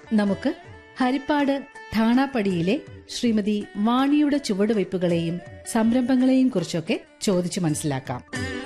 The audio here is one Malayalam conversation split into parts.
നമുക്ക് ഹരിപ്പാട് ഠാണാപ്പടിയിലെ ശ്രീമതി വാണിയുടെ ചുവടുവയ്പ്പുകളെയും സംരംഭങ്ങളെയും കുറിച്ചൊക്കെ ചോദിച്ചു മനസ്സിലാക്കാം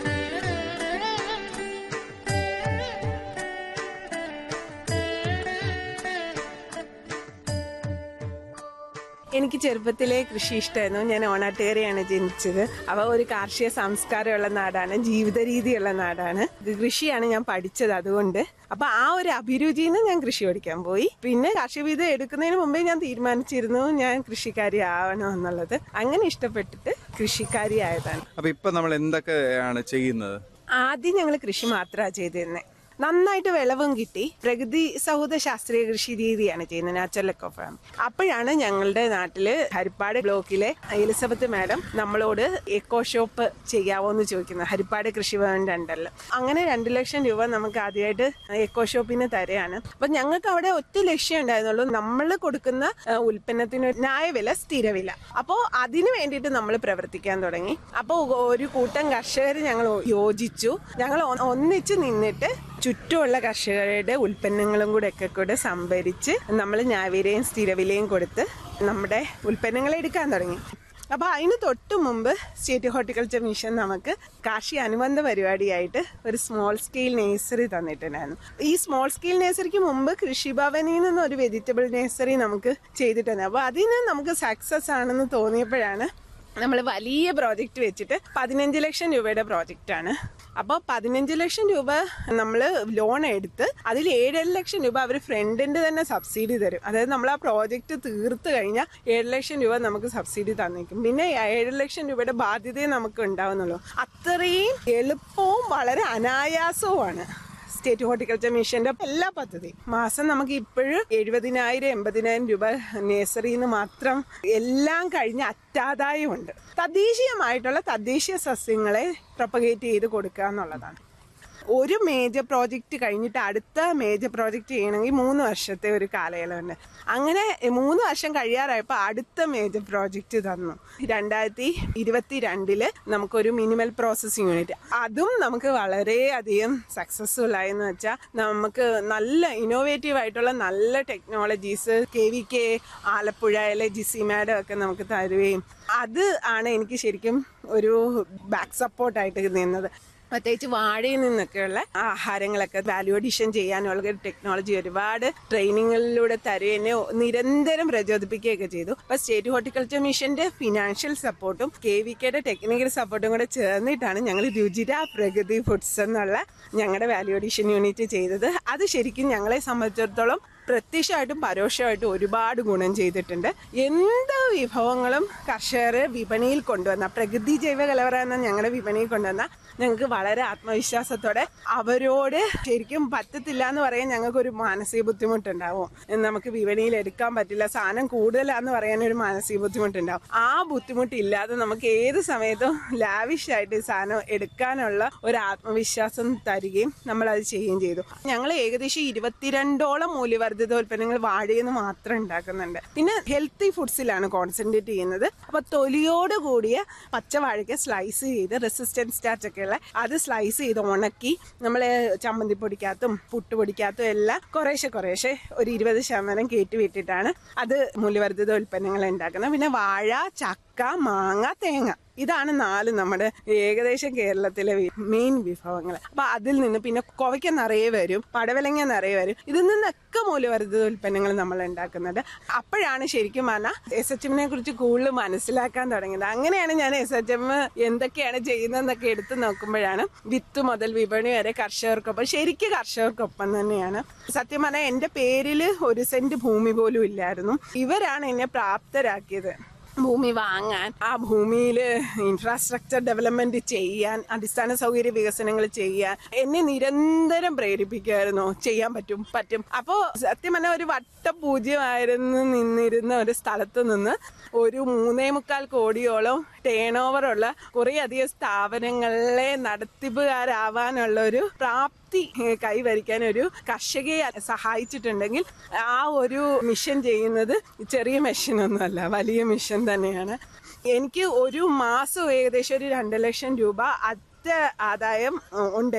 എനിക്ക് ചെറുപ്പത്തിലെ കൃഷി ഇഷ്ടമായിരുന്നു ഞാൻ ഓണാട്ടുകരയാണ് ജനിച്ചത് അവ ഒരു കാർഷിക സംസ്കാരമുള്ള നാടാണ് ജീവിത രീതിയുള്ള നാടാണ് കൃഷിയാണ് ഞാൻ പഠിച്ചത് അതുകൊണ്ട് അപ്പൊ ആ ഒരു അഭിരുചിയിൽ നിന്ന് ഞാൻ കൃഷി പഠിക്കാൻ പോയി പിന്നെ കാർഷിക വിധം എടുക്കുന്നതിന് മുമ്പേ ഞാൻ തീരുമാനിച്ചിരുന്നു ഞാൻ കൃഷിക്കാരി ആവണം എന്നുള്ളത് അങ്ങനെ ഇഷ്ടപ്പെട്ടിട്ട് കൃഷിക്കാരി ആയതാണ് അപ്പൊ ഇപ്പൊ നമ്മൾ എന്തൊക്കെയാണ് ചെയ്യുന്നത് ആദ്യം ഞങ്ങൾ കൃഷി മാത്രമാണ് ചെയ്തിരുന്നത് നന്നായിട്ട് വിളവും കിട്ടി പ്രകൃതി സൗഹൃദ ശാസ്ത്രീയ കൃഷി രീതിയാണ് ചെയ്യുന്നത് നാച്ചുറൽ എക്കോ ഫാം അപ്പോഴാണ് ഞങ്ങളുടെ നാട്ടില് ഹരിപ്പാട് ബ്ലോക്കിലെ എലിസബത്ത് മാഡം നമ്മളോട് എക്കോ ഷോപ്പ് ചെയ്യാവോ എന്ന് ചോദിക്കുന്നത് ഹരിപ്പാട് കൃഷിഭവൻ രണ്ടല്ല അങ്ങനെ രണ്ട് ലക്ഷം രൂപ നമുക്ക് ആദ്യമായിട്ട് എക്കോ ഷോപ്പിന് തരെയാണ് അപ്പൊ ഞങ്ങൾക്ക് അവിടെ ഒറ്റ ലക്ഷ്യം ഉണ്ടായിരുന്നുള്ളൂ നമ്മൾ കൊടുക്കുന്ന ആ, ഉൽപ്പന്നത്തിന് ഒരു ന്യായവില സ്ഥിരവില അപ്പോൾ അതിന് വേണ്ടിയിട്ട് നമ്മൾ പ്രവർത്തിക്കാൻ തുടങ്ങി അപ്പോൾ ഒരു കൂട്ടം കർഷകർ ഞങ്ങൾ യോജിച്ചു ഞങ്ങൾ ഒ- ഒന്നിച്ച് നിന്നിട്ട് ചുറ്റുമുള്ള കർഷകരുടെ ഉൽപ്പന്നങ്ങളും കൂടെ ഒക്കെ കൂടെ സംഭരിച്ച് നമ്മൾ ന്യായവിലയും സ്ഥിരവിലയും കൊടുത്ത് നമ്മുടെ ഉൽപ്പന്നങ്ങൾ എടുക്കാൻ തുടങ്ങി അപ്പൊ അതിന് തൊട്ട് മുമ്പ് സ്റ്റേറ്റ് ഹോർട്ടിക്കൾച്ചർ മിഷൻ നമുക്ക് കാർഷിക അനുബന്ധ പരിപാടിയായിട്ട് ഒരു സ്മോൾ സ്കെയിൽ നേഴ്സറി തന്നിട്ടുണ്ടായിരുന്നു ഈ സ്മോൾ സ്കെയിൽ നേഴ്സറിക്ക് മുമ്പ് കൃഷിഭവനിൽ നിന്ന് ഒരു വെജിറ്റബിൾ നേഴ്സറി നമുക്ക് ചെയ്തിട്ടുണ്ട് അപ്പൊ അതിന് നമുക്ക് സക്സസ് ആണെന്ന് തോന്നിയപ്പോഴാണ് നമ്മൾ വലിയ പ്രോജക്റ്റ് വെച്ചിട്ട് പതിനഞ്ച് ലക്ഷം രൂപയുടെ പ്രോജക്റ്റ് ആണ് അപ്പോൾ പതിനഞ്ച് ലക്ഷം രൂപ നമ്മൾ ലോൺ എടുത്ത് അതിൽ ഏഴര ലക്ഷം രൂപ അവർ ഫ്രണ്ടിന്റെ തന്നെ സബ്സിഡി തരും അതായത് നമ്മൾ ആ പ്രോജക്റ്റ് തീർത്ത് കഴിഞ്ഞാൽ ഏഴ് ലക്ഷം രൂപ നമുക്ക് സബ്സിഡി തന്നേക്കും പിന്നെ ഏഴ് ലക്ഷം രൂപയുടെ ബാധ്യതയെ നമുക്ക് ഉണ്ടാവുന്നുള്ളൂ അത്രയും എളുപ്പവും വളരെ അനായാസവുമാണ് സ്റ്റേറ്റ് ഹോർട്ടിക്കൾച്ചർ മിഷന്റെ എല്ലാ പദ്ധതിയും മാസം നമുക്ക് ഇപ്പോഴും എഴുപതിനായിരം എൺപതിനായിരം രൂപ നേഴ്സറിയിൽ നിന്ന് മാത്രം എല്ലാം കഴിഞ്ഞ് അറ്റാദായമുണ്ട് തദ്ദേശീയമായിട്ടുള്ള തദ്ദേശീയ സസ്യങ്ങളെ പ്രൊപ്പഗേറ്റ് ചെയ്ത് കൊടുക്കുക എന്നുള്ളതാണ് ഒരു മേജർ പ്രോജക്റ്റ് കഴിഞ്ഞിട്ട് അടുത്ത മേജർ പ്രോജക്റ്റ് ചെയ്യണമെങ്കിൽ മൂന്ന് വർഷത്തെ ഒരു കാലയളവുണ്ട് അങ്ങനെ മൂന്ന് വർഷം കഴിയാറായപ്പോൾ അടുത്ത മേജർ പ്രോജക്റ്റ് തന്നു രണ്ടായിരത്തി ഇരുപത്തി രണ്ടില് നമുക്കൊരു മിനിമൽ പ്രോസസ്സിംഗ് യൂണിറ്റ് അതും നമുക്ക് വളരെയധികം സക്സസ്ഫുൾ ആയെന്ന് വെച്ചാൽ നമുക്ക് നല്ല ഇന്നോവേറ്റീവ് ആയിട്ടുള്ള നല്ല ടെക്നോളജീസ് കെ വി കെ ആലപ്പുഴയിലെ ജിസി മാഡം ഒക്കെ നമുക്ക് തരുകയും അത് ആണ് എനിക്ക് ശരിക്കും ഒരു ബാക്ക് സപ്പോർട്ടായിട്ട് നിന്നത് പ്രത്യേകിച്ച് വാഴയിൽ നിന്നൊക്കെയുള്ള ആഹാരങ്ങളൊക്കെ വാല്യൂ അഡീഷൻ ചെയ്യാനുള്ള ഒരു ടെക്നോളജി ഒരുപാട് ട്രെയിനിങ്ങിലൂടെ തരുകയും എന്നെ നിരന്തരം പ്രചോദിപ്പിക്കുകയൊക്കെ ചെയ്തു അപ്പൊ സ്റ്റേറ്റ് ഹോർട്ടിക്കൾച്ചർ മിഷന്റെ ഫിനാൻഷ്യൽ സപ്പോർട്ടും കെ വി കെയുടെ ടെക്നിക്കൽ സപ്പോർട്ടും കൂടെ ചേർന്നിട്ടാണ് ഞങ്ങൾ രുചിര പ്രകൃതി ഫുഡ്സ് എന്നുള്ള ഞങ്ങളുടെ വാല്യൂ അഡീഷൻ യൂണിറ്റ് ചെയ്തത് അത് ശരിക്കും ഞങ്ങളെ സംബന്ധിച്ചിടത്തോളം പ്രത്യക്ഷമായിട്ടും പരോക്ഷമായിട്ടും ഒരുപാട് ഗുണം ചെയ്തിട്ടുണ്ട് എന്ത് വിഭവങ്ങളും കർഷകർ വിപണിയിൽ കൊണ്ടുവന്ന പ്രകൃതി ജൈവ കലവറ എന്ന ഞങ്ങളുടെ വിപണിയിൽ കൊണ്ടുവന്ന ഞങ്ങൾക്ക് വളരെ ആത്മവിശ്വാസത്തോടെ അവരോട് ശരിക്കും പറ്റത്തില്ല എന്ന് പറയാൻ ഞങ്ങൾക്ക് ഒരു മാനസിക ബുദ്ധിമുട്ടുണ്ടാവും നമുക്ക് വിപണിയിൽ എടുക്കാൻ പറ്റില്ല സാധനം കൂടുതലാന്ന് പറയാൻ ഒരു മാനസിക ബുദ്ധിമുട്ടുണ്ടാവും ആ ബുദ്ധിമുട്ടില്ലാതെ നമുക്ക് ഏത് സമയത്തും ലാവിഷായിട്ട് ഈ സാധനം എടുക്കാനുള്ള ഒരു ആത്മവിശ്വാസം തരികയും നമ്മൾ അത് ചെയ്യുകയും ചെയ്തു ഞങ്ങൾ ഏകദേശം ഇരുപത്തിരണ്ടോളം മൂല്യവർദ്ധിത ഉൽപ്പന്നങ്ങൾ വാഴയിൽ നിന്ന് മാത്രം ഉണ്ടാക്കുന്നുണ്ട് പിന്നെ ഹെൽത്തി ഫുഡ്സിലാണ് കോൺസെൻട്രേറ്റ് ചെയ്യുന്നത് അപ്പൊ തൊലിയോട് കൂടിയ പച്ചവാഴയ്ക്ക് സ്ലൈസ് ചെയ്ത് റെസിസ്റ്റൻസ് സ്റ്റാർച്ച് ഒക്കെ ഉള്ള അത് സ്ലൈസ് ചെയ്ത് ഉണക്കി നമ്മൾ ചമ്മന്തി പൊടിക്കകത്തും പുട്ടുപൊടിക്കകത്തും എല്ലാം കുറേശ്ശെ കുറേശ്ശെ ഒരു ഇരുപത് ശതമാനം കയറ്റി വിട്ടിട്ടാണ് അത് മൂല്യവർദ്ധിത ഉൽപ്പന്നങ്ങൾ ഉണ്ടാക്കുന്നത് പിന്നെ വാഴ ചക്ക മാങ്ങ തേങ്ങ ഇതാണ് നാല് നമ്മുടെ ഏകദേശം കേരളത്തിലെ മെയിൻ വിഭവങ്ങൾ അപ്പൊ അതിൽ നിന്ന് പിന്നെ കോവയ്ക്ക നിറയെ വരും പടവലങ്ങ നിറയെ വരും ഇതിൽ നിന്നൊക്കെ മൂല്യവർദ്ധിത ഉൽപ്പന്നങ്ങൾ നമ്മൾ ഉണ്ടാക്കുന്നുണ്ട് അപ്പോഴാണ് ശരിക്കും പറഞ്ഞാൽ എസ് എച്ച് എമ്മിനെ കുറിച്ച് കൂടുതൽ മനസ്സിലാക്കാൻ തുടങ്ങിയത് അങ്ങനെയാണ് ഞാൻ എസ് എച്ച് എം എന്തൊക്കെയാണ് ചെയ്യുന്നതെന്നൊക്കെ എടുത്തു നോക്കുമ്പോഴാണ് വിത്ത് മുതൽ വിപണി വരെ കർഷകർക്കൊപ്പം ശരിക്കും കർഷകർക്കൊപ്പം തന്നെയാണ് സത്യം പറഞ്ഞാൽ എന്റെ പേരിൽ ഒരു സെന്റ് ഭൂമി പോലും ഇല്ലായിരുന്നു ഇവരാണ് എന്നെ പ്രാപ്തരാക്കിയത് ഭൂമി വാങ്ങാൻ ആ ഭൂമിയിൽ ഇൻഫ്രാസ്ട്രക്ചർ ഡെവലപ്മെന്റ് ചെയ്യാൻ അടിസ്ഥാന സൗകര്യ വികസനങ്ങൾ ചെയ്യാൻ എന്നെ നിരന്തരം പ്രേരിപ്പിക്കുമായിരുന്നു ചെയ്യാൻ പറ്റും പറ്റും അപ്പോ സത്യം പറഞ്ഞാൽ ഒരു വട്ടപൂജ്യമായിരുന്നു നിന്നിരുന്ന ഒരു സ്ഥലത്ത് നിന്ന് ഒരു മൂന്നേ മുക്കാൽ കോടിയോളം ടേൺ ഓവർ ഉള്ള കുറേ അധികം സ്ഥാപനങ്ങളെ നടത്തിപ്പുകാരാവാനുള്ള ഒരു പ്രാപ്തി ഏഹ്, കൈവരിക്കാൻ ഒരു കർഷകയെ സഹായിച്ചിട്ടുണ്ടെങ്കിൽ ആ ഒരു മിഷൻ ചെയ്യുന്നത് ചെറിയ മെഷീനൊന്നുമല്ല വലിയ മിഷൻ തന്നെയാണ് എനിക്ക് ഒരു മാസം ഏകദേശം ഒരു രണ്ട് ലക്ഷം രൂപ അറ്റ ആദായം ഉം, ഉണ്ട്